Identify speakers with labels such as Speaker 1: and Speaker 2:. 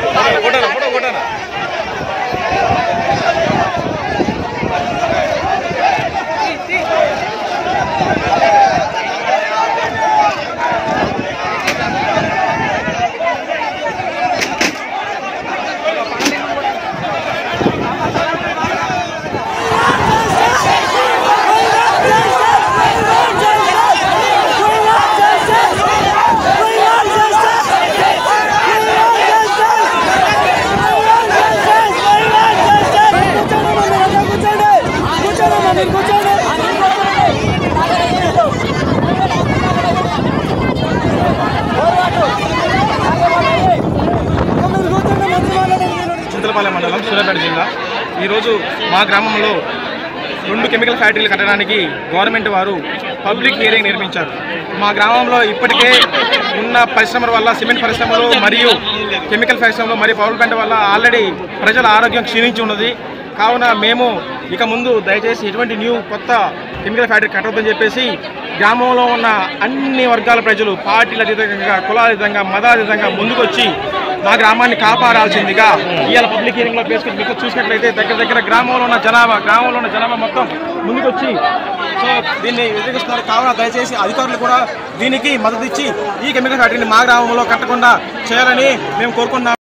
Speaker 1: కొట్టానా photo కొట్టానా Chintalapalem మండలం సూర్యాపేట జిల్లా ఈరోజు మా గ్రామంలో రెండు కెమికల్ ఫ్యాక్టరీలు కట్టడానికి గవర్నమెంట్ వారు పబ్లిక్ హియరింగ్ నిర్మించారు మా గ్రామంలో ఇప్పటికే ఉన్న పరిశ్రమల వల్ల సిమెంట్ పరిశ్రమలు మరియు కెమికల్ పరిశ్రమలు మరియు పవర్ ప్లాంట్ వల్ల ఆల్రెడీ ప్రజల ఆరోగ్యం క్షీణించి ఉన్నది కావున మేము ఇక ముందు దయచేసి ఎటువంటి న్యూ కొత్త కెమికల్ ఫ్యాక్టరీ కట్టొద్దని చెప్పేసి గ్రామంలో ఉన్న అన్ని వర్గాల ప్రజలు పార్టీల అతీతంగా కులాతీతంగా మతాతీతంగా ముందుకొచ్చి మా గ్రామాన్ని కాపాడాల్సిందిగా ఇవాళ పబ్లిక్ హియరింగ్ లో పేసుకుని మీకు చూసినట్లయితే దగ్గర దగ్గర గ్రామంలో ఉన్న జనాభా గ్రామంలో ఉన్న జనాభా మొత్తం ముందుకొచ్చి సో దీన్ని వ్యతిరేకిస్తున్నారు కావున దయచేసి అధికారులు కూడా దీనికి మద్దతు ఇచ్చి ఈ కెమికల్ ఫ్యాక్టరీని మా గ్రామంలో కట్టకుండా చేయాలని మేము కోరుకుంటున్నాం